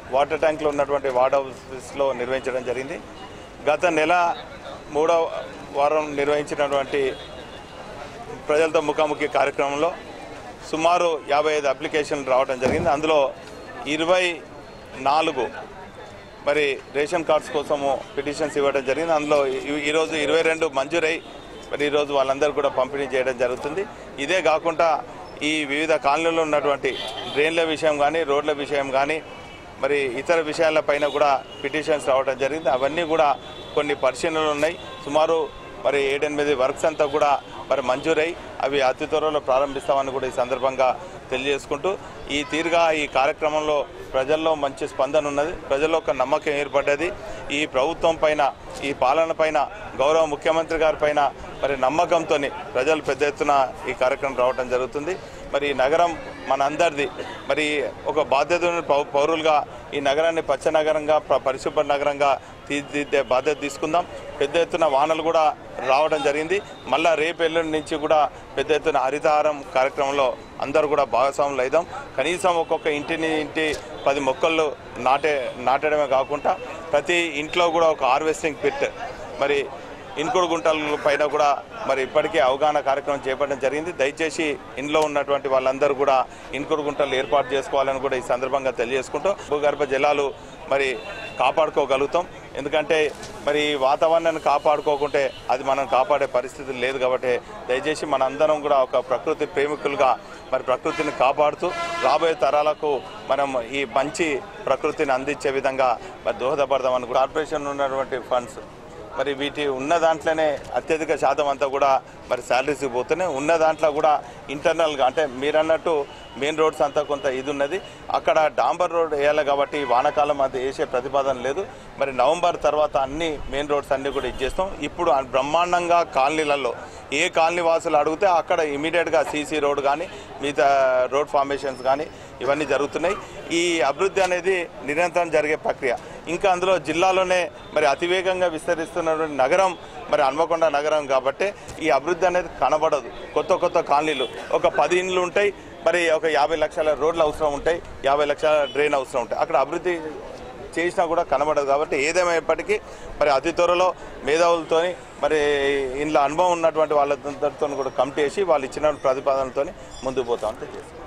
water ట్యాంక్లో ఉన్నటువంటి ward ఆఫీస్లో నిర్వహించడం జరిగింది గత నెల మూడవ వారం నిర్వహించినటువంటి ప్రజలతో ముఖాముఖి కార్యక్రమంలో సుమారు యాభై ఐదు అప్లికేషన్లు రావడం జరిగింది అందులో ఇరవై నాలుగు మరి రేషన్ కార్డ్స్ కోసము పిటిషన్స్ ఇవ్వడం జరిగింది అందులో ఈ- ఈరోజు ఇరవై రెండు మంజూరై మరి ఈరోజు వాళ్ళందరూ కూడా పంపిణీ చేయడం జరుగుతుంది ఇదే కాకుండా ఈ వివిధ కాలనీలో ఉన్నటువంటి డ్రైన్ల విషయం కానీ రోడ్ల విషయం కానీ మరి ఇతర విషయాలపైన కూడా పిటిషన్స్ రావడం జరిగింది అవన్నీ కూడా కొన్ని పరిశీలనలు ఉన్నాయి సుమారు మరి ఏడెనిమిది వర్క్స్ అంతా కూడా మరి మంజూరై అవి అతి త్వరలో ప్రారంభిస్తామని కూడా ఈ సందర్భంగా తెలియజేసుకుంటూ ఈ తీరుగా ఈ కార్యక్రమంలో ప్రజల్లో మంచి స్పందన ఉన్నది ప్రజల్లో ఒక నమ్మకం ఏర్పడ్డది ఈ ప్రభుత్వం పైన ఈ పాలన పైన గౌరవ ముఖ్యమంత్రి గారి పైన మరి నమ్మకంతో ప్రజలు పెద్ద ఎత్తున ఈ కార్యక్రమం రావడం జరుగుతుంది మరి ఈ నగరం మన అందరిది మరి ఒక బాధ్యత ఉన్న పౌ- పౌరులుగా ఈ నగరాన్ని పచ్చ నగరంగా ప- పరిశుభ్ర నగరంగా తీర్చిదిద్దే బాధ్యత తీసుకుందాం పెద్ద ఎత్తున వానలు కూడా రావడం జరిగింది మళ్ళా రేపు ఎల్లుండి నుంచి కూడా పెద్ద ఎత్తున హరితహారం కార్యక్రమంలో అందరూ కూడా భాగస్వాములు అయిదాం కనీసం ఒక్కొక్క ఇంటిని ఇంటి పది మొక్కలు నాటే నాటడమే కాకుండా ప్రతి ఇంట్లో కూడా ఒక హార్వెస్టింగ్ పిట్ మరి ఇన్కుడు గుంటల పైన కూడా మరి ఇప్పటికే అవగాహన కార్యక్రమం చేపట్టడం జరిగింది దయచేసి ఇంట్లో ఉన్నటువంటి వాళ్ళందరూ కూడా ఇన్కుడు గుంటలు ఏర్పాటు చేసుకోవాలని కూడా ఈ సందర్భంగా తెలియజేసుకుంటూ భూగర్భ జలాలు మరి కాపాడుకోగలుగుతాం ఎందుకంటే మరి ఈ వాతావరణాన్ని కాపాడుకోకుంటే అది మనం కాపాడే పరిస్థితి లేదు కాబట్టి దయచేసి మనందరం కూడా ఒక ప్రకృతి ప్రేమికులుగా మరి ప్రకృతిని కాపాడుతూ రాబోయే తరాలకు మనం ఈ మంచి ప్రకృతిని అందించే విధంగా మరి దోహదపడదామని కూడా కార్పొరేషన్ ఉన్నటువంటి ఫండ్స్ మరి వీటి ఉన్న దాంట్లోనే అత్యధిక శాతం అంతా కూడా మరి శాలరీస్కి పోతున్నాయి ఉన్న దాంట్లో కూడా ఇంటర్నల్గా అంటే మీరు అన్నట్టు మెయిన్ రోడ్స్ అంతా కొంత ఇది ఉన్నది అక్కడ డాంబర్ రోడ్ వేయాలి కాబట్టి వానాకాలం అది వేసే ప్రతిపాదన లేదు మరి నవంబర్ తర్వాత అన్ని మెయిన్ రోడ్స్ అన్నీ కూడా ఇచ్చేస్తాం ఇప్పుడు ఆ బ్రహ్మాండంగా కాలనీలలో ఏ కాలనీ వాసులు అడిగితే అక్కడ ఇమీడియట్గా సీసీ రోడ్ కానీ మిగతా రోడ్ ఫార్మేషన్స్ కానీ ఇవన్నీ జరుగుతున్నాయి ఈ అభివృద్ధి అనేది నిరంతరం జరిగే ప్రక్రియ ఇంకా అందులో జిల్లాలోనే మరి అతివేగంగా విస్తరిస్తున్నటువంటి నగరం మరి హన్మకొండ నగరం కాబట్టి ఈ అభివృద్ధి అనేది కనబడదు కొత్త కొత్త కాలనీలు ఒక పది ఇండ్లు ఉంటాయి మరి ఒక యాభై లక్షల రోడ్లు అవసరం ఉంటాయి యాభై లక్షల డ్రైన్ అవసరం ఉంటాయి అక్కడ అభివృద్ధి చేసినా కూడా కనబడదు కాబట్టి ఏదేమైనప్పటికీ మరి అతి త్వరలో మేధావులతోని మరి ఇంట్లో అనుభవం ఉన్నటువంటి వాళ్ళతో కూడా కమిటీ వేసి వాళ్ళు ఇచ్చిన ప్రతిపాదనలతోని ముందుకు పోతామని తెలియజేస్తాం